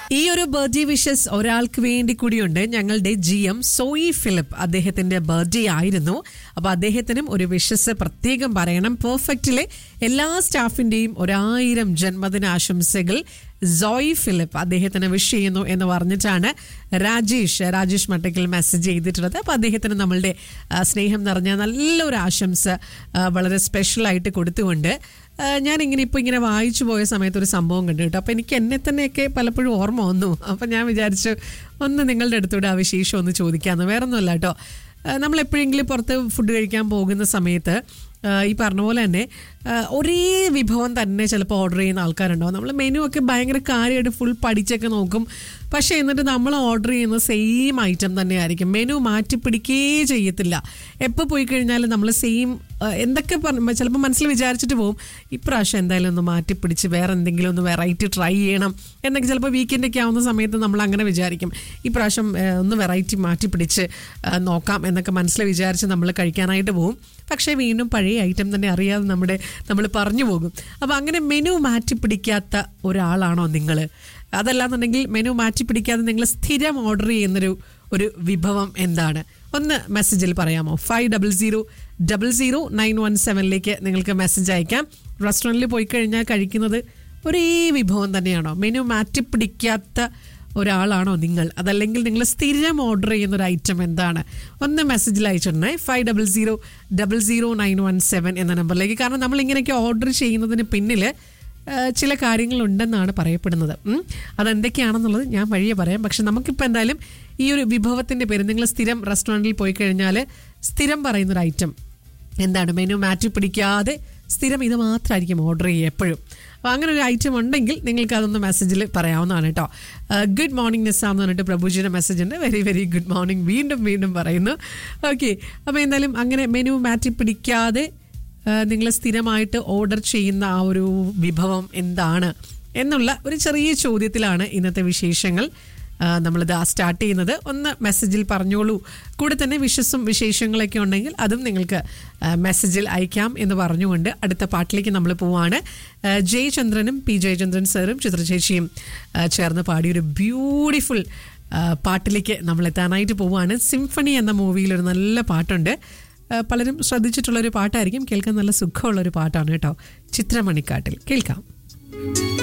ഈ ഒരു birthday wishes ഒരാൾക്ക് വേണ്ടി കൂടിയുണ്ട് ഞങ്ങളുടെ ജി എം സോയി ഫിലിപ്പ് അദ്ദേഹത്തിന്റെ ബർത്ത്ഡേ ആയിരുന്നു അപ്പൊ അദ്ദേഹത്തിനും ഒരു വിഷസ് പ്രത്യേകം പറയണം പെർഫെക്റ്റിലെ എല്ലാ സ്റ്റാഫിന്റെയും ഒരായിരം ജന്മദിന ആശംസകൾ സോയി ഫിലിപ്പ് അദ്ദേഹത്തിന് വിഷ് ചെയ്യുന്നു എന്ന് പറഞ്ഞിട്ടാണ് രാജേഷ് രാജേഷ് മട്ടക്കൽ മെസ്സേജ് ചെയ്തിട്ടുള്ളത് അപ്പൊ അദ്ദേഹത്തിന് നമ്മളുടെ ആ, സ്നേഹം നിറഞ്ഞ നല്ലൊരു ആശംസ ആ, വളരെ സ്പെഷ്യലായിട്ട് കൊടുത്തുകൊണ്ട് ആ, ഞാൻ ഇങ്ങനെ ഇപ്പൊ ഇങ്ങനെ വായിച്ചു പോയ സമയത്ത് ഒരു സംഭവം കണ്ടു കേട്ടോ അപ്പൊ എനിക്ക് എന്നെ തന്നെയൊക്കെ പലപ്പോഴും ഓർമ്മ വന്നു അപ്പൊ ഞാൻ വിചാരിച്ചു ഒന്ന് നിങ്ങളുടെ അടുത്തൂടെ ആ വിശേഷം ഒന്ന് ചോദിക്കാന്ന് വേറെ ഒന്നുമല്ല കേട്ടോ ആ, നമ്മൾ എപ്പോഴെങ്കിലും പുറത്ത് ഫുഡ് കഴിക്കാൻ പോകുന്ന സമയത്ത് ആ, ഈ പറഞ്ഞ പോലെ തന്നെ ആ, ഒരേ വിഭവം തന്നെ ചിലപ്പോൾ ഓർഡർ ചെയ്യുന്ന ആൾക്കാരുണ്ടാവും നമ്മൾ മെനു ഒക്കെ ഭയങ്കര കാര്യമായിട്ട് ഫുൾ പഠിച്ചൊക്കെ നോക്കും പക്ഷേ എന്നിട്ട് നമ്മൾ ഓർഡർ ചെയ്യുന്ന സെയിം ഐറ്റം തന്നെയായിരിക്കും മെനു മാറ്റി പിടിക്കേ ചെയ്യത്തില്ല എപ്പോൾ പോയി കഴിഞ്ഞാലും നമ്മൾ സെയിം എന്തൊക്കെ പറഞ്ഞ ചിലപ്പോൾ മനസ്സിൽ വിചാരിച്ചിട്ട് പോകും ഇപ്രാവശ്യം എന്തായാലും ഒന്ന് മാറ്റി പിടിച്ച് വേറെ എന്തെങ്കിലും ഒന്ന് വെറൈറ്റി ട്രൈ ചെയ്യണം എന്നൊക്കെ ചിലപ്പോൾ വീക്കെൻഡൊക്കെ ആവുന്ന സമയത്ത് നമ്മൾ അങ്ങനെ വിചാരിക്കും ഇപ്രാവശ്യം ആ, ഒന്ന് വെറൈറ്റി മാറ്റി പിടിച്ച് ആ, നോക്കാം എന്നൊക്കെ മനസ്സിൽ വിചാരിച്ച് നമ്മൾ കഴിക്കാനായിട്ട് പോകും പക്ഷേ വീണ്ടും പഴയ ഐറ്റം തന്നെ അറിയാതെ നമ്മുടെ നമ്മൾ പറഞ്ഞു പോകും അപ്പോൾ അങ്ങനെ മെനു മാറ്റി പിടിക്കാത്ത ഒരാളാണോ നിങ്ങൾ അതല്ലാന്നുണ്ടെങ്കിൽ മെനു മാറ്റി പിടിക്കാതെ നിങ്ങൾ സ്ഥിരം ഓർഡർ ചെയ്യുന്നൊരു ഒരു വിഭവം എന്താണ് ഒന്ന് മെസ്സേജിൽ പറയാമോ five double zero double zero nine one സെവനിലേക്ക് നിങ്ങൾക്ക് മെസ്സേജ് അയക്കാം റെസ്റ്റോറൻറ്റിൽ പോയി കഴിഞ്ഞാൽ കഴിക്കുന്നത് ഒരേ വിഭവം തന്നെയാണോ മെനു മാറ്റി പിടിക്കാത്ത ഒരാളാണോ നിങ്ങൾ അതല്ലെങ്കിൽ നിങ്ങൾ സ്ഥിരം ഓർഡർ ചെയ്യുന്ന ഒരു ഐറ്റം എന്താണ് ഒന്ന് മെസ്സേജിൽ അയച്ചിട്ടുണ്ടേ five double zero double zero nine one seven എന്ന നമ്പറിലേക്ക് കാരണം നമ്മൾ ഇങ്ങനെയൊക്കെ ഓർഡർ ചെയ്യുന്നതിന് പിന്നിൽ ആ, ചില കാര്യങ്ങളുണ്ടെന്നാണ് പറയപ്പെടുന്നത് ഉം. അതെന്തൊക്കെയാണെന്നുള്ളത് ഞാൻ വഴിയെ പറയാം പക്ഷെ നമുക്കിപ്പോൾ എന്തായാലും ഈ ഒരു വിഭവത്തിൻ്റെ പേര് നിങ്ങൾ സ്ഥിരം റെസ്റ്റോറൻറ്റിൽ പോയി കഴിഞ്ഞാൽ സ്ഥിരം പറയുന്നൊരു ഐറ്റം എന്താണ് മെനു മാറ്റി പിടിക്കാതെ സ്ഥിരം ഇത് മാത്രമായിരിക്കും ഓർഡർ ചെയ്യുക എപ്പോഴും അപ്പോൾ അങ്ങനെ ഒരു ഐറ്റം ഉണ്ടെങ്കിൽ നിങ്ങൾക്ക് അതൊന്ന് മെസ്സേജിൽ പറയാവുന്നതാണ് കേട്ടോ ഗുഡ് മോർണിംഗ് നിസ്സ എന്ന് പറഞ്ഞിട്ട് പ്രഭുജിയുടെ മെസ്സേജ് ഉണ്ട് വെരി വെരി ഗുഡ് മോർണിംഗ് വീണ്ടും വീണ്ടും പറയുന്നു ഓക്കെ അപ്പോൾ എന്തായാലും അങ്ങനെ മെനു മാറ്റി പിടിക്കാതെ നിങ്ങൾ സ്ഥിരമായിട്ട് ഓർഡർ ചെയ്യുന്ന ആ ഒരു വിഭവം എന്താണ് എന്നുള്ള ഒരു ചെറിയ ചോദ്യത്തിലാണ് ഇന്നത്തെ വിശേഷങ്ങൾ ആ, നമ്മളിത് സ്റ്റാർട്ട് ചെയ്യുന്നത് ഒന്ന് മെസ്സേജിൽ പറഞ്ഞോളൂ കൂടെ തന്നെ വിഷസും വിശേഷങ്ങളൊക്കെ ഉണ്ടെങ്കിൽ അതും നിങ്ങൾക്ക് ആ, മെസ്സേജിൽ അയക്കാം എന്ന് പറഞ്ഞുകൊണ്ട് അടുത്ത പാട്ടിലേക്ക് നമ്മൾ പോവാണ് ആ, ജയചന്ദ്രനും പി ജയചന്ദ്രൻ സാറും ചിത്രചേച്ചിയും ആ, ചേർന്ന് പാടിയൊരു ബ്യൂട്ടിഫുൾ ആ, പാട്ടിലേക്ക് നമ്മൾ എത്താനായിട്ട് പോവുകയാണ് സിംഫണി എന്ന മൂവിയിൽ ഒരു നല്ല പാട്ടുണ്ട് ആ, പലരും ശ്രദ്ധിച്ചിട്ടുള്ള ഒരു പാട്ടായിരിക്കും കേൾക്കാൻ നല്ല സുഖമുള്ള ഒരു പാട്ടാണ് കേട്ടോ ചിത്രമണിക്കാട്ടിൽ കേൾക്കാം